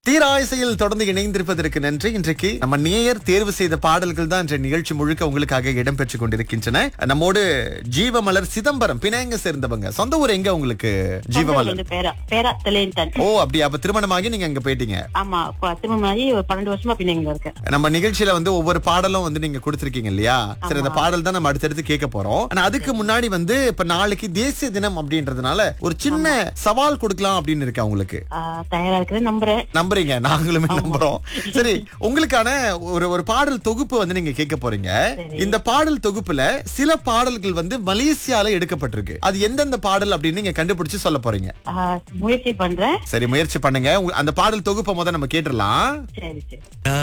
தீராயசையில் தொடர்ந்து இணைந்திருப்பதற்கு நன்றி இன்றைக்கு நம்ம நேயர் தேர்வு செய்த பாடல்கள் தான் இன்றைய நிகழ்ச்சி முழுக்க உங்களுக்காக இடம்பெற்றுக் கொண்டிருக்கின்றன நம்மோடு ஜீவமலர் சிதம்பரம் பிணையங்க சேர்ந்தவங்க சொந்த ஊர் எங்க உங்களுக்கு ஜீவமலர் வந்து பேரா பேரா தெளியன்டன் ஓ அப்படி அப்ப திருமணமாகி நீங்க அங்க போயிட்டீங்க ஆமா இப்ப திருமணமாகி ஒரு பன்னெண்டு வருஷமா பின்ன இங்க இருக்கேன் நம்ம நிகழ்ச்சியில வந்து ஒவ்வொரு பாடலும் வந்து நீங்க கொடுத்திருக்கீங்க இல்லையா சரி அந்த பாடல் தான் நம்ம அடுத்தடுத்து கேட்க போறோம் ஆனா அதுக்கு முன்னாடி வந்து இப்ப நாளைக்கு தேசிய தினம் அப்படின்றதுனால ஒரு சின்ன சவால் கொடுக்கலாம் அப்படின்னு இருக்கா உங்களுக்கு ஆஹ் தயாரா இருக்கிறேன் நம்புறேன் நம்புறீங்க நாங்களுமே நம்புறோம் சரி உங்களுக்கான ஒரு ஒரு பாடல் தொகுப்பு வந்து நீங்க கேட்க போறீங்க இந்த பாடல் தொகுப்புல சில பாடல்கள் வந்து மலேசியால எடுக்கப்பட்டிருக்கு அது எந்தெந்த பாடல் அப்படின்னு நீங்க கண்டுபிடிச்சு சொல்ல போறீங்க ஆஹ் முயற்சி பண்றேன் சரி முயற்சி பண்ணுங்க உங்க- அந்த பாடல் தொகுப்பை முதல்ல நம்ம கேட்டுடலாம் சரி சரி